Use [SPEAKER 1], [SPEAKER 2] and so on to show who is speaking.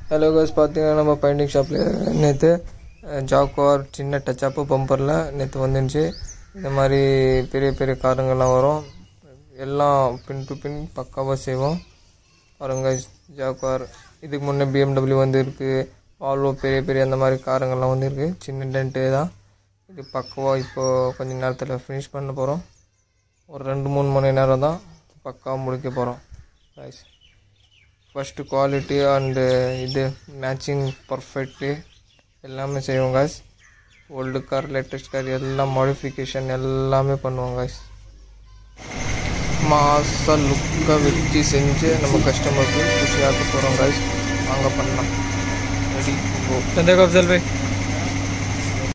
[SPEAKER 1] hello case பார்த்தீங்கன்னா நம்ம painting ஷாப்பில் நேற்று ஜாக்குவார் சின்ன டச்சப்பு பம்பரில் நேற்று வந்துருந்துச்சு இந்த மாதிரி பெரிய பெரிய காருங்கள்லாம் வரும் எல்லாம் பின் டு பின் பக்காவாக செய்வோம் பாருங்க ஜாக்குவார் இதுக்கு முன்னே பிஎம்டபிள்யூ வந்து இருக்குது வால்வோ பெரிய பெரிய அந்த மாதிரி காருங்கள்லாம் வந்து இருக்குது சின்ன டென்ட்டு தான் இது பக்காவாக இப்போது கொஞ்ச நேரத்தில் ஃபினிஷ் பண்ண போகிறோம் ஒரு ரெண்டு மூணு மணி நேரம் தான் பக்காவாக முடிக்க போகிறோம் ரைஸ் ஃபஸ்ட்டு குவாலிட்டி அண்டு இது மேட்சிங் பர்ஃபெக்ட்டு எல்லாமே செய்வோம் guys old car latest car எல்லாம் மாடிஃபிகேஷன் எல்லாமே பண்ணுவோம் காய்ஸ் மாசாக லுக்காக வச்சு செஞ்சு நம்ம கஸ்டமருக்கு குஷியாக்க போகிறோம் காய்ஸ் வாங்க பண்ணலாம் ரெடி கோ
[SPEAKER 2] देखो अफजल भाई